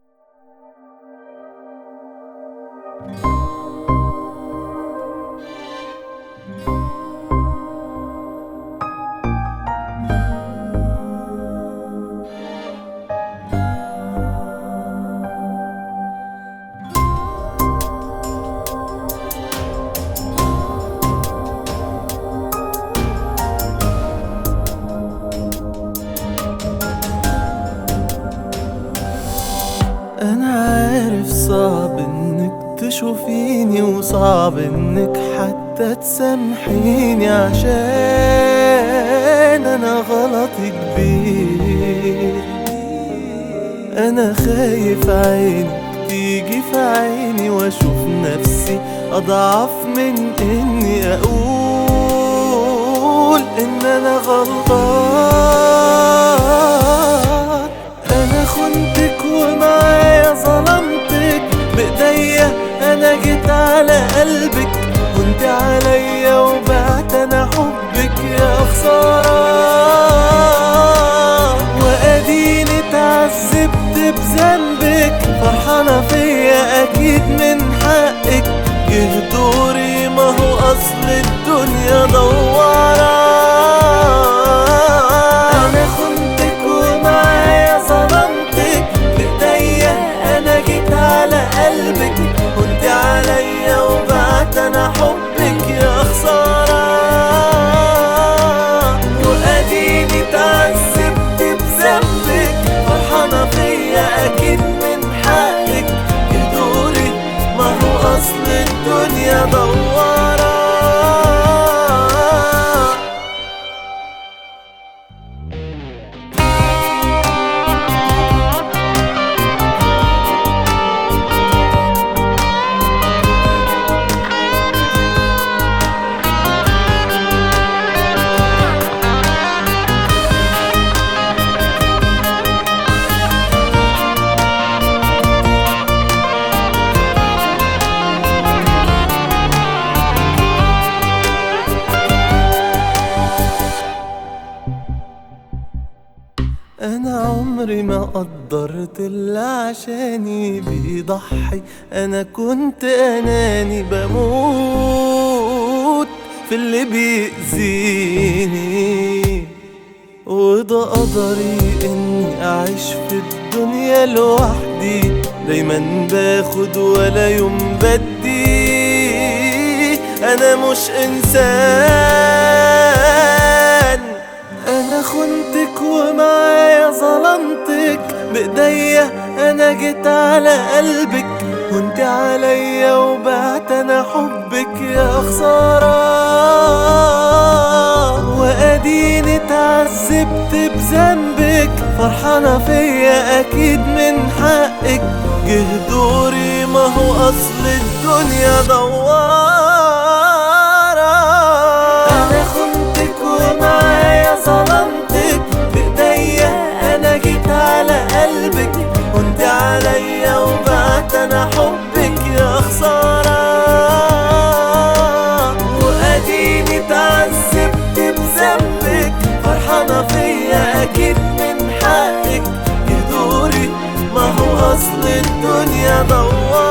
انا عارف صعب انك تشوفيني وصعب انك حتى تسامحيني عشان انا غلطي كبير انا خايف عينك تيجي في عيني واشوف نفسي اضعف من اني اقول ان انا غلطان انا خنتك ومعايا ظلمتك بايديا انا جيت على قلبك كنت عليا وبعت انا حبك يا خسارة واديني اتعذبت بذنبك فرحانة فيا اكيد من حقك جه دوري ما هو اصل الدنيا دوارة انا خنتك ومعايا ظلمتك بايديا انا جيت على قلبك كنت عليا وبعت انا حبك يا خسارة واديني اتعذبت بذنبك فرحانة فيا اكيد من حقك يدوري ما هو اصل الدنيا دوارة انا عمري ما قدرت اللي عشاني بيضحي انا كنت اناني بموت في اللي بيأذيني وده قدري اني اعيش في الدنيا لوحدي دايما باخد ولا يوم بدي انا مش انسان انا خنتك ومعايا ظلمتك بايديا انا جيت على قلبك وانت عليا وبعت انا حبك يا خسارة واديني اتعذبت بذنبك فرحانة فيا اكيد من حقك جه دوري ما هو اصل الدنيا دوارة انا خنتك ومعايا ظلمتك بايديا انا جيت على قلبك وانت عليا وبعت انا حبك يا خسارة واديني اتعذبت بذنبك فرحانة فيا اكيد من حقك يدوري ما هو اصل الدنيا دوارة